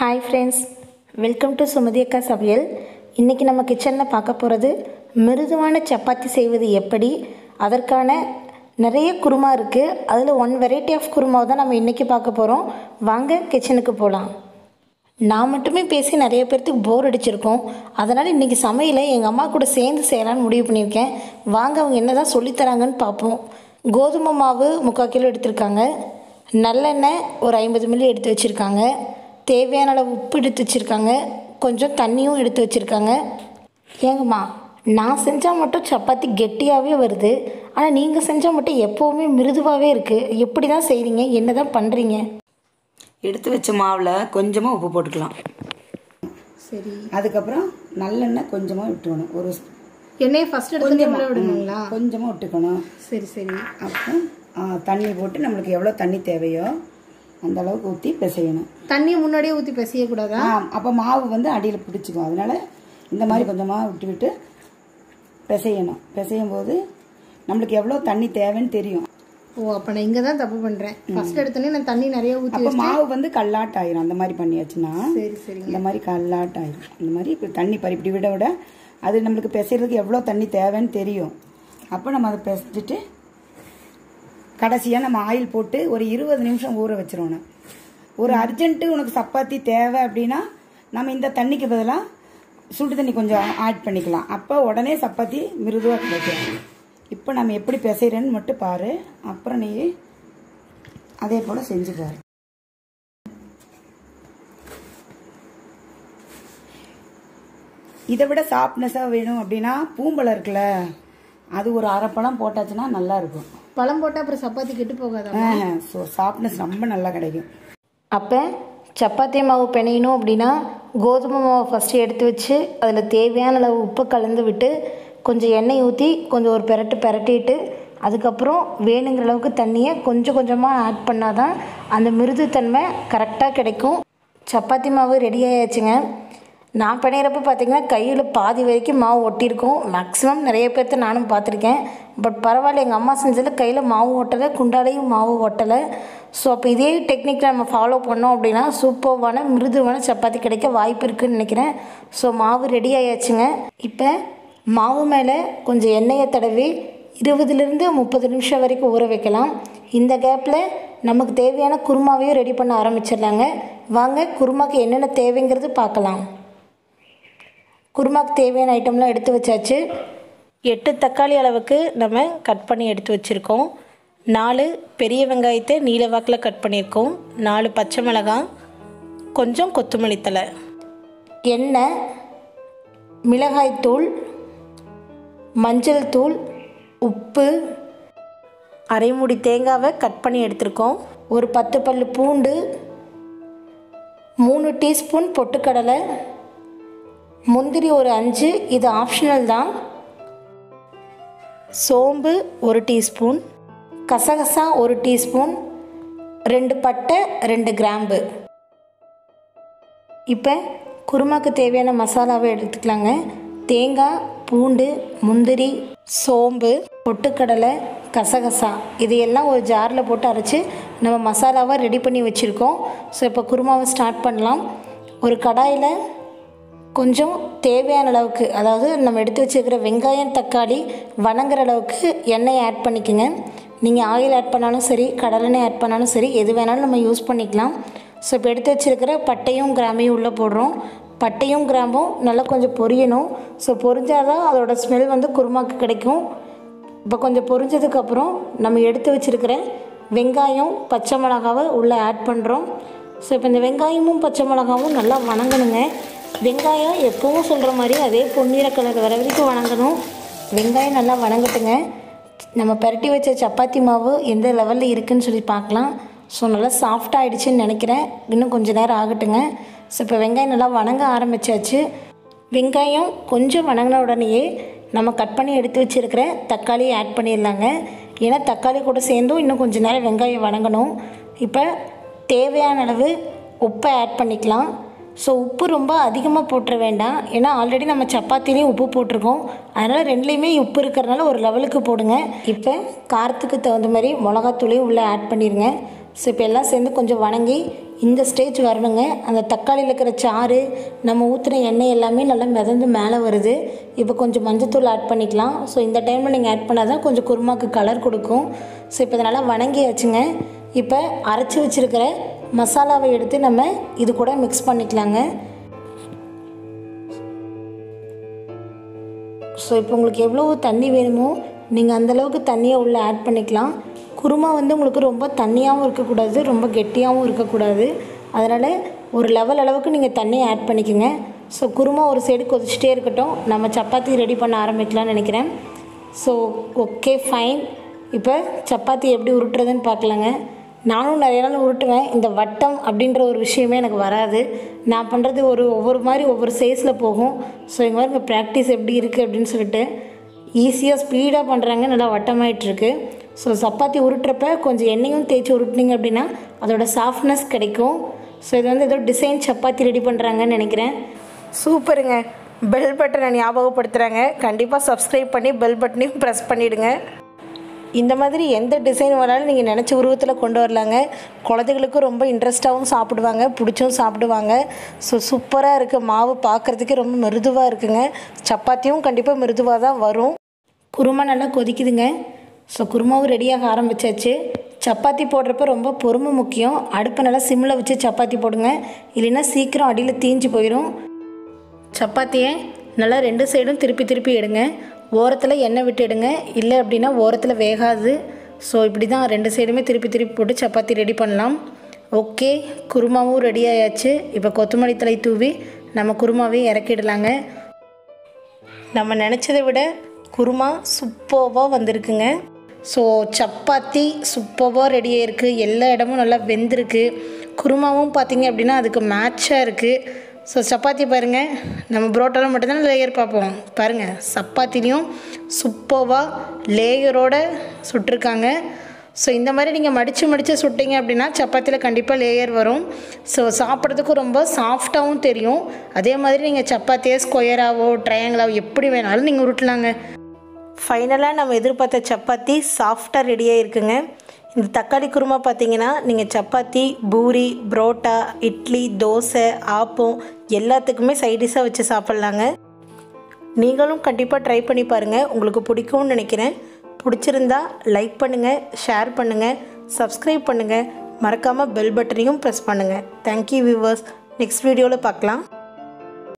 hi friends welcome to Sumathi அக்கா சமையல் இன்றைக்கி நம்ம கிச்சனில் பார்க்க போகிறது மிருதுவான சப்பாத்தி செய்வது எப்படி அதற்கான நிறைய குருமா இருக்குது அதில் ஒன் வெரைட்டி ஆஃப் குருமாவை தான் நம்ம இன்றைக்கி பார்க்க போகிறோம் வாங்க கிச்சனுக்கு போகலாம் நான் மட்டுமே பேசி நிறைய பேர்த்துக்கு போர் அடிச்சிருக்கோம் அதனால் இன்றைக்கி சமையலை எங்கள் அம்மா கூட சேர்ந்து செய்யலான்னு முடிவு பண்ணியிருக்கேன் வாங்க அவங்க என்ன தான் சொல்லித்தராங்கன்னு பார்ப்போம் கோதுமை மாவு முக்கால் கிலோ எடுத்திருக்காங்க நல்லெண்ணெய் ஒரு ஐம்பது மில்லி எடுத்து வச்சுருக்காங்க தேவையான அளவு உப்பு எடுத்து வச்சுருக்காங்க கொஞ்சம் தண்ணியும் எடுத்து வச்சுருக்காங்க ஏங்கம்மா நான் செஞ்சால் மட்டும் சப்பாத்தி கெட்டியாகவே வருது ஆனால் நீங்கள் செஞ்சால் மட்டும் எப்போவுமே மிருதுவாகவே இருக்குது எப்படி தான் செய்கிறீங்க என்ன தான் பண்ணுறீங்க எடுத்து வச்ச மாவில் கொஞ்சமாக உப்பு போட்டுக்கலாம் சரி அதுக்கப்புறம் நல்லெண்ணெய் கொஞ்சமாக விட்டுக்கணும் ஒரு எண்ணெயை ஃபஸ்ட் எடுத்து உள்ள விடணுங்களா கொஞ்சமாக விட்டுக்கணும் சரி சரி அப்புறம் ஆ, தண்ணி போட்டு நம்மளுக்கு எவ்வளோ தண்ணி தேவையோ அந்த அளவுக்கு ஊற்றி பிசையணும் தண்ணியை முன்னாடியே ஊற்றி பிசையக்கூடாதா ஆ அப்போ மாவு வந்து அடியில் பிடிச்சிக்கும் அதனால இந்த மாதிரி கொஞ்சமாக விட்டு விட்டு பிசையணும் பிசையும் போது நம்மளுக்கு எவ்வளோ தண்ணி தேவைன்னு தெரியும் ஓ அப்போ நான் இங்கே தான் தப்பு பண்ணுறேன் ஃபர்ஸ்ட் எடுத்தோடனே நான் தண்ணி நிறைய ஊற்றி அப்போ மாவு வந்து கல்லாட் ஆயிரும் அந்த மாதிரி பண்ணியாச்சுன்னா சரி சரி இந்த மாதிரி கல்லாட் ஆயிரும் இந்த மாதிரி இப்போ தண்ணி பறி இப்படி விட விட அது நம்மளுக்கு பிசைறதுக்கு எவ்வளோ தண்ணி தேவைன்னு தெரியும் அப்போ நம்ம அதை பிசைஞ்சிட்டு கடைசியாக நம்ம ஆயில் போட்டு ஒரு இருபது நிமிஷம் ஊற வச்சிடணும் ஒரு அர்ஜென்ட்டு உனக்கு சப்பாத்தி தேவை அப்படின்னா நம்ம இந்த தண்ணிக்கு பதிலாக சுடு தண்ணி கொஞ்சம் ஆட் பண்ணிக்கலாம் அப்போ உடனே சப்பாத்தி மிருதுவாக கிடைக்கும் இப்போ நம்ம எப்படி பிசைறேன்னு மட்டும் பாரு அப்புறம் நீ அதே போல் செஞ்சு பாரு இதை விட சாஃப்ட்னஸாக வேணும் அப்படின்னா பூம்பழம் இருக்குல்ல அது ஒரு அரை பழம் போட்டாச்சுன்னா நல்லா இருக்கும் பழம் போட்டால் அப்புறம் சப்பாத்தி கெட்டு போகாதா ஸோ சாஃப்ட்னஸ் ரொம்ப நல்லா கிடைக்கும் அப்போ சப்பாத்தி மாவு பிணையணும் அப்படின்னா கோதுமை மாவை ஃபஸ்ட்டு எடுத்து வச்சு அதில் தேவையான அளவு உப்பு கலந்து விட்டு கொஞ்சம் எண்ணெய் ஊற்றி கொஞ்சம் ஒரு பெரட்டு பெரட்டிட்டு அதுக்கப்புறம் வேணுங்கிற அளவுக்கு தண்ணியை கொஞ்சம் கொஞ்சமாக ஆட் பண்ணால் தான் அந்த மிருதுத்தன்மை கரெக்டாக கிடைக்கும் சப்பாத்தி மாவு ரெடி ஆயாச்சுங்க நான் பிணையிறப்ப பார்த்தீங்கன்னா கையில் பாதி வரைக்கும் மாவு ஒட்டியிருக்கும் மேக்ஸிமம் நிறைய பேர்த்த நானும் பார்த்துருக்கேன் பட் பரவாயில்ல எங்கள் அம்மா செஞ்சதில் கையில் மாவு ஒட்டலை குண்டாலையும் மாவு ஒட்டலை ஸோ அப்போ இதே டெக்னிக் நம்ம ஃபாலோ பண்ணோம் அப்படின்னா சூப்பர்வான மிருதுவான சப்பாத்தி கிடைக்க வாய்ப்பு இருக்குன்னு நினைக்கிறேன் ஸோ மாவு ரெடி ஆயாச்சுங்க இப்போ மாவு மேலே கொஞ்சம் எண்ணெயை தடவி இருபதுலேருந்து முப்பது நிமிஷம் வரைக்கும் ஊற வைக்கலாம் இந்த கேப்பில் நமக்கு தேவையான குருமாவையும் ரெடி பண்ண ஆரம்பிச்சிடலாங்க வாங்க குருமாக்கு என்னென்ன தேவைங்கிறது பார்க்கலாம் குருமாக்கு தேவையான ஐட்டம்லாம் எடுத்து வச்சாச்சு எட்டு தக்காளி அளவுக்கு நம்ம கட் பண்ணி எடுத்து வச்சுருக்கோம் நாலு பெரிய வெங்காயத்தை நீல வாக்கில் கட் பண்ணியிருக்கோம் நாலு பச்சை மிளகாய் கொஞ்சம் கொத்தமல்லி தழை எண்ணெய் மிளகாய்த்தூள் மஞ்சள் தூள் உப்பு அரைமுடி தேங்காவை கட் பண்ணி எடுத்திருக்கோம் ஒரு பத்து பல்லு பூண்டு மூணு டீஸ்பூன் பொட்டுக்கடலை முந்திரி ஒரு அஞ்சு இது ஆப்ஷனல் தான் சோம்பு ஒரு டீஸ்பூன் கசகசா ஒரு டீஸ்பூன் ரெண்டு பட்டை ரெண்டு கிராம்பு இப்போ குருமாக்கு தேவையான மசாலாவை எடுத்துக்கலாங்க தேங்காய் பூண்டு முந்திரி சோம்பு பொட்டுக்கடலை கசகசா இது எல்லாம் ஒரு ஜாரில் போட்டு அரைச்சி நம்ம மசாலாவை ரெடி பண்ணி வச்சுருக்கோம் ஸோ இப்போ குருமாவை ஸ்டார்ட் பண்ணலாம் ஒரு கடாயில் கொஞ்சம் தேவையான அளவுக்கு அதாவது நம்ம எடுத்து வச்சுருக்கிற வெங்காயம் தக்காளி வணங்குற அளவுக்கு எண்ணெய் ஆட் பண்ணிக்கோங்க நீங்கள் ஆயில் ஆட் பண்ணாலும் சரி கடலெண்ணெய் ஆட் பண்ணாலும் சரி எது வேணாலும் நம்ம யூஸ் பண்ணிக்கலாம் ஸோ இப்போ எடுத்து வச்சுருக்கிற பட்டையும் கிராமையும் உள்ளே போடுறோம் பட்டையும் கிராம்பும் நல்லா கொஞ்சம் பொரியணும் ஸோ பொரிஞ்சாதான் அதோட ஸ்மெல் வந்து குருமாக்கு கிடைக்கும் இப்போ கொஞ்சம் பொரிஞ்சதுக்கப்புறம் நம்ம எடுத்து வச்சுருக்கிற வெங்காயம் பச்சை மிளகாவை உள்ளே ஆட் பண்ணுறோம் ஸோ இப்போ இந்த வெங்காயமும் பச்சை மிளகாவும் நல்லா வணங்கணுங்க வெங்காயம் எப்பவும் சொல்கிற மாதிரி அதே பொன்னிற கலர் வர வரைக்கும் வணங்கணும் வெங்காயம் நல்லா வணங்கட்டுங்க நம்ம பரட்டி வச்ச சப்பாத்தி மாவு எந்த லெவலில் இருக்குன்னு சொல்லி பார்க்கலாம் ஸோ நல்லா சாஃப்ட் ஆகிடுச்சின்னு நினைக்கிறேன் இன்னும் கொஞ்சம் நேரம் ஆகட்டுங்க ஸோ இப்போ வெங்காயம் நல்லா வணங்க ஆரம்பிச்சாச்சு வெங்காயம் கொஞ்சம் வணங்கின உடனேயே நம்ம கட் பண்ணி எடுத்து வச்சுருக்கிற தக்காளியை ஆட் பண்ணிடலாங்க ஏன்னா தக்காளி கூட சேர்ந்தும் இன்னும் கொஞ்சம் நேரம் வெங்காயம் வணங்கணும் இப்போ தேவையான அளவு உப்பை ஆட் பண்ணிக்கலாம் ஸோ உப்பு ரொம்ப அதிகமாக போட்டுற வேண்டாம் ஏன்னா ஆல்ரெடி நம்ம சப்பாத்திலையும் உப்பு போட்டிருக்கோம் அதனால் ரெண்டுலேயுமே உப்பு இருக்கிறனால ஒரு லெவலுக்கு போடுங்க இப்போ காரத்துக்கு தகுந்த மாதிரி மிளகாத்தூளையும் உள்ளே ஆட் பண்ணிடுங்க ஸோ இப்போ எல்லாம் சேர்ந்து கொஞ்சம் வணங்கி இந்த ஸ்டேஜ் வரணுங்க அந்த தக்காளியில் இருக்கிற சாறு நம்ம ஊற்றின எண்ணெய் எல்லாமே நல்லா மிதந்து மேலே வருது இப்போ கொஞ்சம் மஞ்சத்தூள் ஆட் பண்ணிக்கலாம் ஸோ இந்த டைமில் நீங்கள் ஆட் பண்ணால் தான் கொஞ்சம் குருமாக்கு கலர் கொடுக்கும் ஸோ இப்போ இதை நல்லா வணங்கியாச்சுங்க இப்போ அரைச்சி வச்சுருக்கிற மசாலாவை எடுத்து நம்ம இது கூட மிக்ஸ் பண்ணிக்கலாங்க ஸோ இப்போ உங்களுக்கு எவ்வளோ தண்ணி வேணுமோ நீங்கள் அந்தளவுக்கு தண்ணியை உள்ளே ஆட் பண்ணிக்கலாம் குருமா வந்து உங்களுக்கு ரொம்ப தண்ணியாகவும் இருக்கக்கூடாது ரொம்ப கெட்டியாகவும் இருக்கக்கூடாது அதனால் ஒரு லெவல் அளவுக்கு நீங்கள் தண்ணியை ஆட் பண்ணிக்கோங்க ஸோ குருமா ஒரு சைடு கொதிச்சுட்டே இருக்கட்டும் நம்ம சப்பாத்தி ரெடி பண்ண ஆரம்பிக்கலாம்னு நினைக்கிறேன் ஸோ ஓகே ஃபைன் இப்போ சப்பாத்தி எப்படி உருட்டுறதுன்னு பார்க்கலாங்க நானும் நிறைய நாள் உருட்டுவேன் இந்த வட்டம் அப்படின்ற ஒரு விஷயமே எனக்கு வராது நான் பண்ணுறது ஒரு ஒவ்வொரு மாதிரி ஒவ்வொரு சைஸில் போகும் ஸோ இங்கே மாதிரி இங்கே ப்ராக்டிஸ் எப்படி இருக்குது அப்படின்னு சொல்லிட்டு ஈஸியாக ஸ்பீடாக பண்ணுறாங்க நல்லா வட்டமாயிட்டுருக்கு ஸோ சப்பாத்தி உருட்டுறப்ப கொஞ்சம் எண்ணெயும் தேய்ச்சி உருட்டுனீங்க அப்படின்னா அதோட சாஃப்ட்னஸ் கிடைக்கும் ஸோ இது வந்து ஏதோ டிசைன் சப்பாத்தி ரெடி பண்ணுறாங்கன்னு நினைக்கிறேன் சூப்பருங்க பெல் பட்டனை ஞாபகப்படுத்துகிறாங்க கண்டிப்பாக சப்ஸ்கிரைப் பண்ணி பெல் பட்டனையும் ப்ரெஸ் பண்ணிவிடுங்க இந்த மாதிரி எந்த டிசைன் வேணாலும் நீங்கள் நினச்ச உருவத்தில் கொண்டு வரலாங்க குழந்தைகளுக்கும் ரொம்ப இன்ட்ரெஸ்ட்டாகவும் சாப்பிடுவாங்க பிடிச்சும் சாப்பிடுவாங்க ஸோ சூப்பராக இருக்குது மாவு பார்க்குறதுக்கே ரொம்ப மிருதுவாக இருக்குங்க சப்பாத்தியும் கண்டிப்பாக மிருதுவாக தான் வரும் குருமா நல்லா கொதிக்குதுங்க ஸோ குருமாவும் ரெடியாக ஆரம்பிச்சாச்சு சப்பாத்தி போடுறப்ப ரொம்ப பொறுமை முக்கியம் அடுப்பை நல்லா சிம்மில் வச்சு சப்பாத்தி போடுங்க இல்லைன்னா சீக்கிரம் அடியில் தீஞ்சு போயிடும் சப்பாத்தியை நல்லா ரெண்டு சைடும் திருப்பி திருப்பி எடுங்க ஓரத்தில் எண்ணெய் விட்டு எடுங்க இல்லை அப்படின்னா ஓரத்தில் வேகாது ஸோ இப்படி தான் ரெண்டு சைடுமே திருப்பி திருப்பி போட்டு சப்பாத்தி ரெடி பண்ணலாம் ஓகே குருமாவும் ரெடி ஆயாச்சு இப்போ கொத்தமல்லி தலை தூவி நம்ம குருமாவையும் இறக்கிடலாங்க நம்ம நினச்சதை விட குருமா சூப்பர்வாக வந்திருக்குங்க ஸோ சப்பாத்தி சூப்பர்வாக ரெடி ஆயிருக்கு எல்லா இடமும் நல்லா வெந்திருக்கு குருமாவும் பார்த்தீங்க அப்படின்னா அதுக்கு மேட்சாக இருக்குது ஸோ சப்பாத்தி பாருங்கள் நம்ம புரோட்டாவில் மட்டும்தான் லேயர் பார்ப்போம் பாருங்கள் சப்பாத்திலையும் சூப்பர்வாக லேயரோட சுட்டிருக்காங்க ஸோ இந்த மாதிரி நீங்கள் மடித்து மடித்து சுட்டிங்க அப்படின்னா சப்பாத்தியில் கண்டிப்பாக லேயர் வரும் ஸோ சாப்பிட்றதுக்கும் ரொம்ப சாஃப்டாகவும் தெரியும் அதே மாதிரி நீங்கள் சப்பாத்தியை ஸ்கொயராகவோ ட்ரையாங்கிளாவோ எப்படி வேணாலும் நீங்கள் உருட்டலாங்க ஃபைனலாக நம்ம எதிர்பார்த்த சப்பாத்தி சாஃப்டாக ரெடியாக இருக்குங்க இந்த தக்காளி குருமா பார்த்தீங்கன்னா நீங்கள் சப்பாத்தி பூரி புரோட்டா இட்லி தோசை ஆப்பம் எல்லாத்துக்குமே சைடிஷாக வச்சு சாப்பிட்லாங்க நீங்களும் கண்டிப்பாக ட்ரை பண்ணி பாருங்கள் உங்களுக்கு பிடிக்கும்னு நினைக்கிறேன் பிடிச்சிருந்தா லைக் பண்ணுங்கள் ஷேர் பண்ணுங்கள் சப்ஸ்கிரைப் பண்ணுங்கள் மறக்காமல் பெல் பட்டனையும் ப்ரெஸ் பண்ணுங்கள் தேங்க்யூ வியூவர்ஸ் நெக்ஸ்ட் வீடியோவில் பார்க்கலாம்